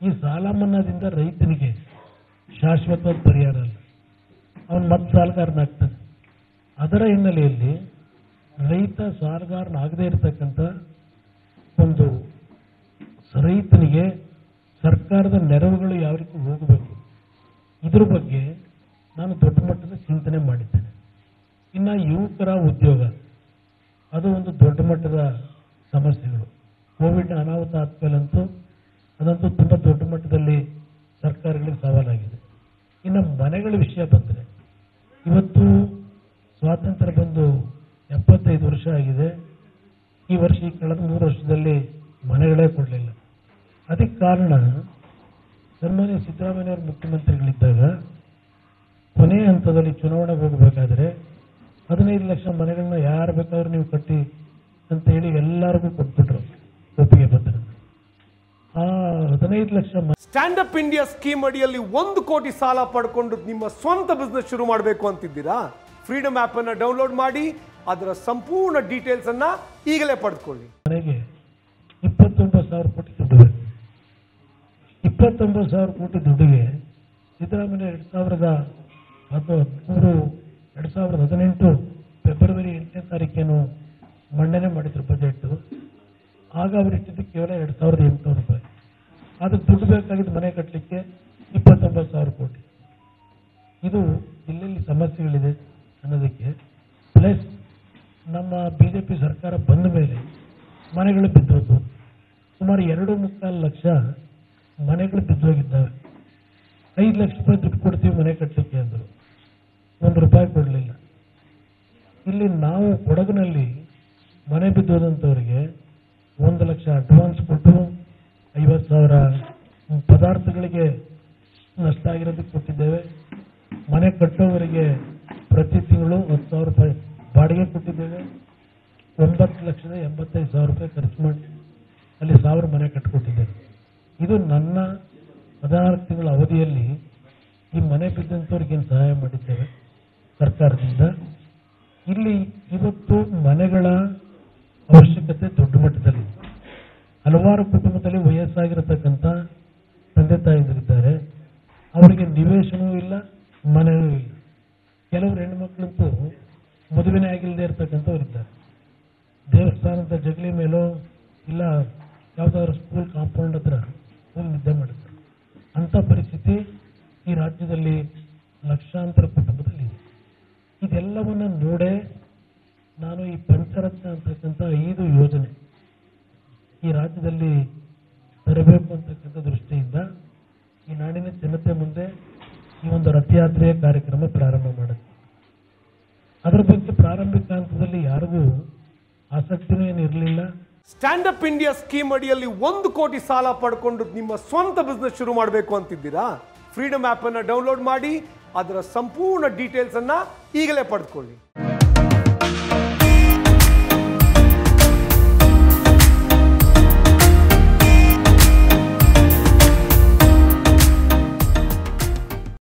ಈ ಸಾಲ ಮನ್ನಾದಿಂದ ರೈತನಿಗೆ ಶಾಶ್ವತವಾದ ಪರಿಹಾರ ಅಲ್ಲ ಅವನು ಮತ್ತೆ ಸಾಲಗಾರನಾಗ್ತಾನೆ ಅದರ ಹಿನ್ನೆಲೆಯಲ್ಲಿ ರೈತ ಸಾಲಗಾರನಾಗದೇ ಇರತಕ್ಕಂಥ ಒಂದು ರೈತನಿಗೆ ಸರ್ಕಾರದ ನೆರವುಗಳು ಯಾವ ರೀತಿ ಹೋಗಬೇಕು ಇದ್ರ ಬಗ್ಗೆ ನಾನು ದೊಡ್ಡ ಮಟ್ಟದ ಚಿಂತನೆ ಮಾಡಿದ್ದೇನೆ ಇನ್ನು ಯುವಕರ ಉದ್ಯೋಗ ಅದು ಒಂದು ದೊಡ್ಡ ಮಟ್ಟದ ಸಮಸ್ಯೆಗಳು ಕೋವಿಡ್ ಅನಾಹುತ ಆದ್ಮೇಲಂತೂ ಅದಂತೂ ತುಂಬ ದೊಡ್ಡ ಮಟ್ಟದಲ್ಲಿ ಸರ್ಕಾರಗಳಿಗೆ ಸವಾಲಾಗಿದೆ ಇನ್ನು ಮನೆಗಳ ವಿಷಯ ಬಂದರೆ ಇವತ್ತು ಸ್ವಾತಂತ್ರ್ಯ ಬಂದು ಎಪ್ಪತ್ತೈದು ವರ್ಷ ಆಗಿದೆ ಈ ವರ್ಷ ಈ ಕಳೆದ ಮೂರು ವರ್ಷದಲ್ಲಿ ಮನೆಗಳೇ ಕೊಡಲಿಲ್ಲ ಅದಕ್ಕೆ ಕಾರಣ ಸನ್ಮಾನ್ಯ ಸಿದ್ದರಾಮಯ್ಯವರು ಮುಖ್ಯಮಂತ್ರಿಗಳಿದ್ದಾಗ ಕೊನೆಯ ಹಂತದಲ್ಲಿ ಚುನಾವಣೆಗೆ ಹೋಗಬೇಕಾದ್ರೆ ಹದಿನೈದು ಲಕ್ಷ ಮನೆಗಳನ್ನ ಯಾರು ಬೇಕಾದ್ರೂ ನೀವು ಕಟ್ಟಿ ಅಂತ ಹೇಳಿ ಎಲ್ಲರಿಗೂ ಕೊಟ್ಬಿಟ್ರು ಒಪ್ಪಿಗೆ ಪತ್ರ ಆ ಹದಿನೈದು ಲಕ್ಷ ಮ- ಸ್ಟ್ಯಾಂಡ್ ಅಪ್ ಇಂಡಿಯಾ ಸ್ಕೀಮ್ ಅಡಿಯಲ್ಲಿ ಒಂದು ಕೋಟಿ ಸಾಲ ಪಡ್ಕೊಂಡು ನಿಮ್ಮ ಸ್ವಂತ ಬಿಸ್ನೆಸ್ ಶುರು ಮಾಡಬೇಕು ಅಂತಿದ್ದೀರಾ ಫ್ರೀಡಮ್ ಆಪ್ ಅನ್ನ ಡೌನ್ಲೋಡ್ ಮಾಡಿ ಅದರ ಸಂಪೂರ್ಣ ಡೀಟೇಲ್ಸ್ ಅನ್ನ ಈಗಲೇ ಪಡೆದುಕೊಳ್ಳಿ ಮನೆಗೆ ಇಪ್ಪತ್ತೊಂಬತ್ತು ಸಾವಿರ ಕೋಟಿ ದುಡ್ಡು ಬೇಕು ಇಪ್ಪತ್ತೊಂಬತ್ತು ಸಾವಿರ ಕೋಟಿ ದುಡ್ಡಿಗೆ ಸಿದ್ದರಾಮಯ್ಯ ಎರಡು ಸಾವಿರದ ಹದಿಮೂರು ಎರಡು ಸಾವಿರದ ಹದಿನೆಂಟು ಫೆಬ್ರವರಿ ಎಂಟನೇ ತಾರೀಕೇನು ಮಂಡನೆ ಮಾಡಿದ್ರು ಬಜೆಟ್ ಆಗ ಅವರು ಇಟ್ಟಿದ್ದು ಕೇವಲ ಎರಡು ಸಾವಿರದ ಎಂಟುನೂರು ರೂಪಾಯಿ ಅದಕ್ಕೆ ದುಡ್ಡು ಬೇಕಾಗಿದ್ದು ಮನೆ ಕಟ್ಟಲಿಕ್ಕೆ ಇಪ್ಪತ್ತೊಂಬತ್ತು ಸಾವಿರ ಕೋಟಿ ಇದು ಎಲ್ಲೆಲ್ಲಿ ಸಮಸ್ಯೆಗಳಿದೆ ಅನ್ನೋದಕ್ಕೆ ಪ್ಲಸ್ ನಮ್ಮ ಬಿ ಜೆ ಪಿ ಸರ್ಕಾರ ಬಂದ ಮೇಲೆ ಮನೆಗಳು ಬಿದ್ದೋದು ಸುಮಾರು ಎರಡು ಮುಕ್ಕಾಲು ಲಕ್ಷ ಮನೆಗಳು ಬಿದ್ದೋಗಿದ್ದಾವೆ ಐದು ಲಕ್ಷ ರೂಪಾಯಿ ದುಡ್ಡು ಕೊಡ್ತೀವಿ ಮನೆ ಕಟ್ಟಲಿಕ್ಕೆ ಅಂದರು ಒಂದು ರೂಪಾಯಿ ಕೊಡಲಿಲ್ಲ ಇಲ್ಲಿ ನಾವು ಕೊಡಗಿನಲ್ಲಿ ಮನೆ ಬಿದ್ದೋದಂಥವ್ರಿಗೆ ಒಂದು ಲಕ್ಷ ಅಡ್ವಾನ್ಸ್ ಕೊಟ್ಟು ಐವತ್ತು ಸಾವಿರ ಪದಾರ್ಥಗಳಿಗೆ ನಷ್ಟ ಆಗಿರೋದಕ್ಕೆ ಕೊಟ್ಟಿದ್ದೇವೆ ಮನೆ ಕಟ್ಟೋವರಿಗೆ ಪ್ರತಿ ತಿಂಗಳು ಹತ್ತು ಸಾವಿರ ರೂಪಾಯಿ ಬಾಡಿಗೆ ಕೊಟ್ಟಿದ್ದೇವೆ ಒಂಬತ್ತು ಲಕ್ಷದ ಎಂಬತ್ತೈದು ಸಾವಿರ ರೂಪಾಯಿ ಖರ್ಚು ಮಾಡಿ ಅಲ್ಲಿ ಸಾವಿರ ಮನೆ ಕಟ್ಟಿಕೊಟ್ಟಿದ್ದೇವೆ ಇದು ನನ್ನ ಹದಿನಾಲ್ಕು ತಿಂಗಳ ಅವಧಿಯಲ್ಲಿ ಈ ಮನೆ ಬಿದ್ದಂಥವ್ರಿಗೆ ಏನು ಸಹಾಯ ಮಾಡಿದ್ದೇವೆ ಸರ್ಕಾರದಿಂದ ಇಲ್ಲಿ ಇವತ್ತು ಮನೆಗಳ ಅವಶ್ಯಕತೆ ದೊಡ್ಡ ಮಟ್ಟದಲ್ಲಿ ಹಲವಾರು ಕುಟುಂಬದಲ್ಲಿ ವಯಸ್ಸಾಗಿರತಕ್ಕಂಥ ತಂದೆ ತಾಯಿಗಳಿದ್ದಾರೆ ಅವರಿಗೆ ನಿವೇಶನವೂ ಇಲ್ಲ ಮನೆಯೂ ಇಲ್ಲ ಕೆಲವರು ಹೆಣ್ಮಕ್ಳಂತೂ ಮದುವೆನೇ ಆಗಿಲ್ಲದೆ ಇರ್ತಕ್ಕಂಥವ್ರು ಇದ್ದಾರೆ ದೇವಸ್ಥಾನದ ಜಗಲಿ ಮೇಲೋ ಇಲ್ಲ ಯಾವುದಾದ್ರು ಸ್ಕೂಲ್ ಕಾಂಪೌಂಡ್ ಹತ್ರ ಹೋಗಿ ನಿದ್ದೆ ಮಾಡ್ತಾರೆ ಅಂಥ ಪರಿಸ್ಥಿತಿ ಈ ರಾಜ್ಯದಲ್ಲಿ ಲಕ್ಷಾಂತರ ಕುಟುಂಬದಲ್ಲಿ ಇದೆ ಇದೆಲ್ಲವನ್ನ ನೋಡೇ ನಾನು ಈ ಪಂಚರತ್ನ ಅಂತಕ್ಕಂಥ ಐದು ಯೋಜನೆ ಈ ರಾಜ್ಯದಲ್ಲಿ ತರಬೇಕು ಅಂತಕ್ಕಂಥ ದೃಷ್ಟಿಯಿಂದ ಈ ನಾಡಿನ ಜನತೆ ಮುಂದೆ ಈ ಒಂದು ರಥಯಾತ್ರೆಯ ಕಾರ್ಯಕ್ರಮ ಪ್ರಾರಂಭ ಮಾಡುತ್ತೆ ಅದರ ಬಗ್ಗೆ ಪ್ರಾರಂಭಿಕ ಹಂತದಲ್ಲಿ ಯಾರಿಗೂ ಆಸಕ್ತಿನೂ ಏನು ಇರಲಿಲ್ಲ ಸ್ಟ್ಯಾಂಡ್ ಅಪ್ ಇಂಡಿಯಾ ಸ್ಕೀಮ್ ಅಡಿಯಲ್ಲಿ ಒಂದು ಕೋಟಿ ಸಾಲ ಪಡ್ಕೊಂಡು ನಿಮ್ಮ ಸ್ವಂತ ಬಿಸ್ನೆಸ್ ಶುರು ಮಾಡಬೇಕು ಅಂತಿದ್ದೀರಾ ಫ್ರೀಡಮ್ ಆಪ್ ಅನ್ನ ಡೌನ್ಲೋಡ್ ಮಾಡಿ ಅದರ ಸಂಪೂರ್ಣ ಡೀಟೇಲ್ಸ್ ಅನ್ನ ಈಗಲೇ ಪಡೆದುಕೊಳ್ಳಿ